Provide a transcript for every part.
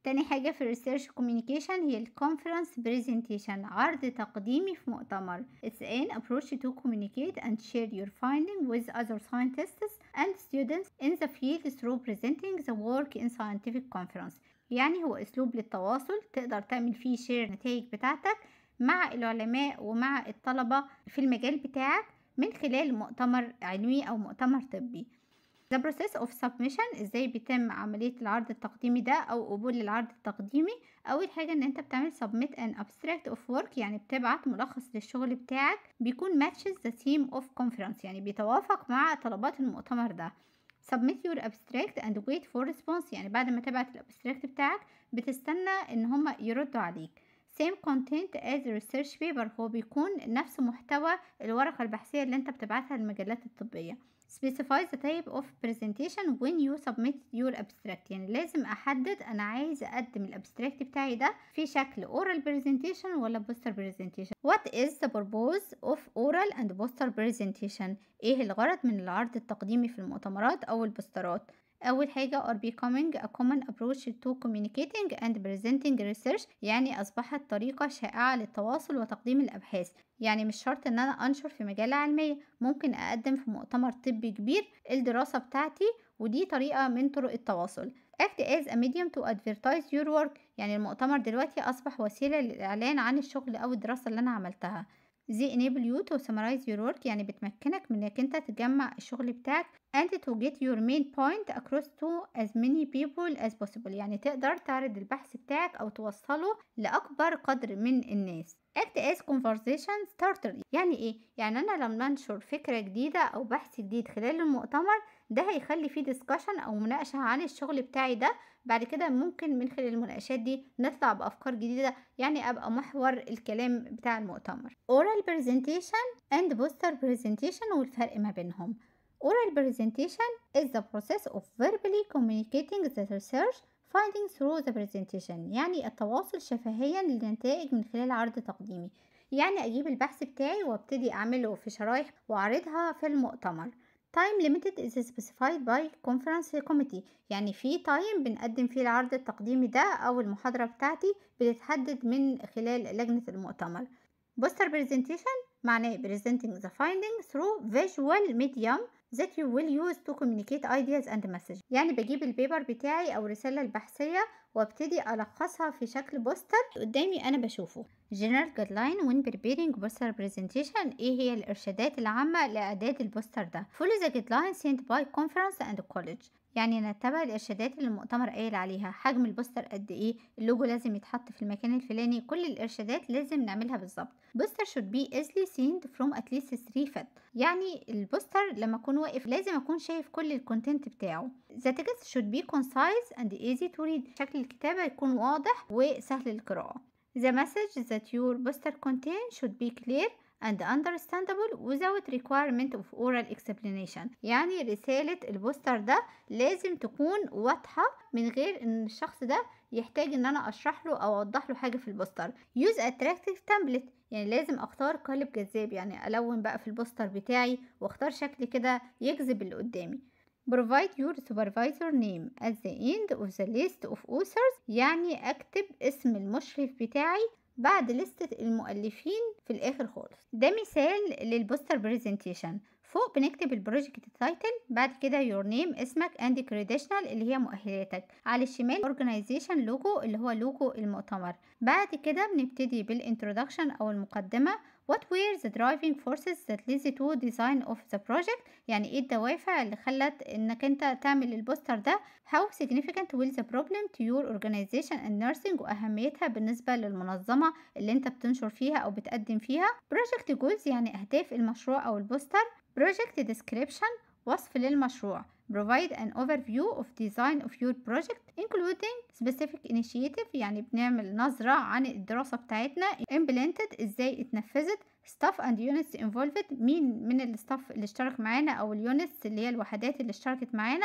تاني حاجة في الريسيرش كوميونيكيشن هي الكونفرنس بريزنتيشن عرض تقديمي في مؤتمر It's an approach to communicate and share your finding with other scientists and students in the field through presenting the work in scientific conference يعني هو أسلوب للتواصل تقدر تعمل فيه شير النتائج بتاعتك مع العلماء ومع الطلبة في المجال بتاعك من خلال مؤتمر علمي أو مؤتمر طبي The process of submission ازاي بيتم عملية العرض التقديمي ده او قبول العرض التقديمي اول حاجة ان انت بتعمل submit an abstract of work يعني بتبعت ملخص للشغل بتاعك بيكون matches the theme of conference يعني بيتوافق مع طلبات المؤتمر ده submit your abstract and wait for response يعني بعد ما تبعت الابستراكت بتاعك بتستنى ان هما يردوا عليك same content as research paper هو بيكون نفس محتوى الورقة البحثية اللي انت بتبعتها للمجلات الطبية specify the type of presentation when you submit your abstract يعني لازم احدد انا عايز اقدم الابستراكت بتاعي ده في شكل oral presentation ولا poster presentation what is the purpose of oral and poster presentation ايه الغرض من العرض التقديمي في المؤتمرات او البوسترات أول حاجة are becoming a common approach to communicating and presenting research يعني أصبحت طريقة شائعة للتواصل وتقديم الأبحاث يعني مش شرط إن أنا أنشر في مجلة علمية ممكن أقدم في مؤتمر طبي كبير الدراسة بتاعتي ودي طريقة من طرق التواصل act as a medium to advertise your work يعني المؤتمر دلوقتي أصبح وسيلة للإعلان عن الشغل أو الدراسة اللي أنا عملتها They enable you to summarize your work يعني بتمكنك من انك انت تجمع الشغل بتاعك and to get your main point across to as many people as possible يعني تقدر تعرض البحث بتاعك او توصله لأكبر قدر من الناس act as conversation starter يعني ايه؟ يعني انا لما انشر فكرة جديدة او بحث جديد خلال المؤتمر ده هيخلي فيه discussion او مناقشة عن الشغل بتاعي ده بعد كده ممكن من خلال المناقشات دي نطلع بأفكار جديدة يعني أبقى محور الكلام بتاع المؤتمر oral presentation and poster presentation والفرق ما بينهم oral presentation is the process of verbally communicating the research finding through the presentation يعني التواصل شفهيا للنتائج من خلال عرض تقديمي يعني أجيب البحث بتاعي وابتدي أعمله في شرايح وأعرضها في المؤتمر time limited is specified by conference committee يعني في تايم بنقدم فيه العرض التقديمي ده أو المحاضرة بتاعتي بتتحدد من خلال لجنة المؤتمر poster presentation معناه presenting the findings through visual medium that you will use to communicate ideas and message يعني بجيب البيبر بتاعي أو الرسالة البحثية وابتدي ألخصها في شكل بوستر قدامي أنا بشوفه general guideline when preparing poster presentation ايه هي الإرشادات العامة لإعداد البوستر ده follow the guidelines sent by conference and college يعني نتبع الإرشادات اللي المؤتمر قايل عليها حجم البوستر قد إيه اللوجو لازم يتحط في المكان الفلاني كل الإرشادات لازم نعملها بالظبط بوستر should be easily seen from at least 3 feet يعني البوستر لما أكون واقف لازم أكون شايف كل الكونتنت بتاعه the text should be concise and easy to read شكل الكتابة يكون واضح وسهل القراءة the message that your poster contain should be clear and understandable without requirement of oral explanation يعني رسالة البوستر ده لازم تكون واضحة من غير ان الشخص ده يحتاج ان انا اشرح له او اوضح له حاجة في البوستر use attractive template يعني لازم اختار قالب جذاب يعني الون بقى في البوستر بتاعي واختار شكل كده يجذب اللي قدامي provide your supervisor name at the end of the list of authors يعني اكتب اسم المشرف بتاعي بعد لستة المؤلفين في الآخر خالص ده مثال للبوستر بريزنتيشن فوق بنكتب البروجكت تايتل بعد كده يور نيم اسمك اند كريديشنال اللي هي مؤهلاتك على الشمال اورجانيزيشن لوجو اللي هو لوجو المؤتمر بعد كده بنبتدي بالانترودكشن او المقدمه What were the driving forces that led to design of the project يعني ايه الدوافع اللي خلت انك انت تعمل البوستر ده How significant will the problem to your organization and nursing واهميتها بالنسبة للمنظمة اللي انت بتنشر فيها او بتقدم فيها Project goals يعني اهداف المشروع او البوستر Project description وصف للمشروع provide an overview of design of your project including specific initiative يعني بنعمل نظرة عن الدراسة بتاعتنا implemented ازاي اتنفذت staff and units involved مين من الستاف اللي اشترك معانا او اليونتس اللي هي الوحدات اللي اشتركت معانا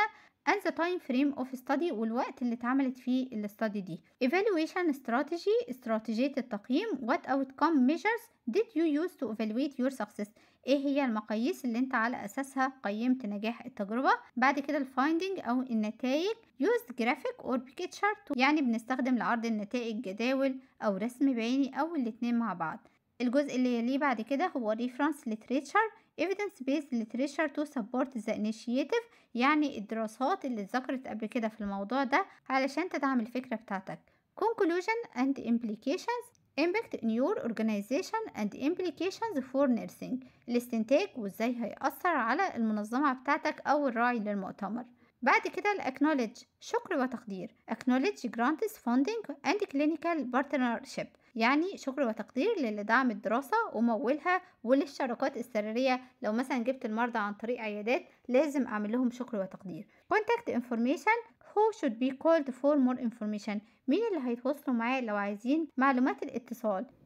and the time frame of study والوقت اللي اتعملت فيه الاستادي دي evaluation strategy استراتيجية التقييم what outcome measures did you use to evaluate your success ايه هي المقاييس اللي انت على اساسها قيمت نجاح التجربة بعد كده الفايندنج او النتائج used graphic or picture to يعني بنستخدم لعرض النتائج جداول او رسم بياني او الاتنين مع بعض الجزء اللي يليه بعد كده هو reference literature evidence based literature to support the initiative يعني الدراسات اللي اتذكرت قبل كده في الموضوع ده علشان تدعم الفكرة بتاعتك conclusion and implications impact in your organization and implications for nursing الاستنتاج وازاي هيأثر على المنظمة بتاعتك أو الراعي للمؤتمر بعد كده ال acknowledge شكر وتقدير acknowledge grants funding and clinical partnership يعني شكر وتقدير للي دعم الدراسة ومولها وللشراكات السريرية لو مثلا جبت المرضى عن طريق عيادات لازم أعمل لهم شكر وتقدير contact information who should be called for more information مين اللي هيتواصلوا معاه لو عايزين معلومات الاتصال